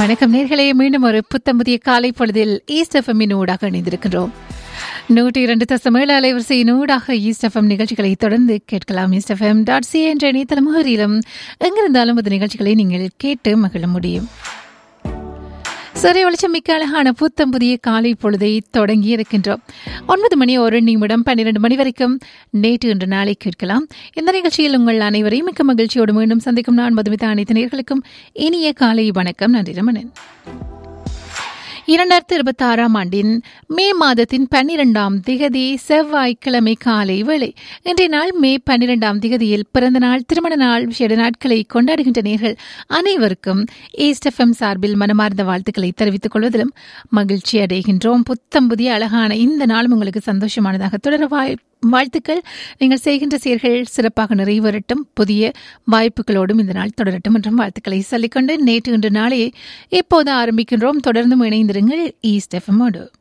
வணக்கம் நேர்களே மீண்டும் ஒரு புத்தம் புதிய காலை பொழுதில் ஈஸ்ட் எஃப்எம்மின் ஊடாக இணைந்திருக்கின்றோம் நூற்றி இரண்டு தசம் ஏழு அலைவரிசையின் ஊடாக ஈஸ்ட் எஃப்எம் நிகழ்ச்சிகளை தொடர்ந்து கேட்கலாம் ஈஸ்ட் எஃப்எம் டாட் சி என்ற இணையதள முகரிலும் எங்கிருந்தாலும் அந்த நிகழ்ச்சிகளை நீங்கள் கேட்டு மகிழ முடியும் சிறை வெளிச்சம் மிக்க அழகான புத்தம் புதிய காலை பொழுதை தொடங்கி இருக்கின்றோம் ஒன்பது மணி ஒரு நிமிடம் பன்னிரண்டு மணி வரைக்கும் நேற்று இன்று நாளை கேட்கலாம் இந்த நிகழ்ச்சியில் உங்கள் அனைவரையும் மிக்க மகிழ்ச்சியோடு மீண்டும் சந்திக்கும் நான் மதுமிதா அனைத்து நேர்களுக்கும் இனிய காலை வணக்கம் நன்றி ரமணன் இரண்டாயிரத்தி இருபத்தி ஆறாம் ஆண்டின் மே மாதத்தின் பன்னிரெண்டாம் திகதி செவ்வாய்க்கிழமை காலை வேளை இன்றைய நாள் மே பன்னிரெண்டாம் திகதியில் பிறந்த நாள் திருமண நாள் விசேட நாட்களை கொண்டாடுகின்ற நேர்கள் அனைவருக்கும் ஈஸ்ட் எஃப்எம் சார்பில் மனமார்ந்த வாழ்த்துக்களை தெரிவித்துக் கொள்வதிலும் மகிழ்ச்சி அடைகின்றோம் புத்தம் புதிய அழகான இந்த நாளும் உங்களுக்கு சந்தோஷமானதாக தொடர வாய் வாழ்த்துக்கள் நீங்கள் செய்கின்ற செயல்கள் சிறப்பாக நிறைவேறட்டும் புதிய வாய்ப்புகளோடும் இந்த நாள் தொடரட்டும் என்றும் வாழ்த்துக்களை சொல்லிக்கொண்டு நேற்று இன்று நாளே இப்போது ஆரம்பிக்கின்றோம் தொடர்ந்து இணைந்திருங்கள் ஈஸ்ட் எஃப்எம்மோடு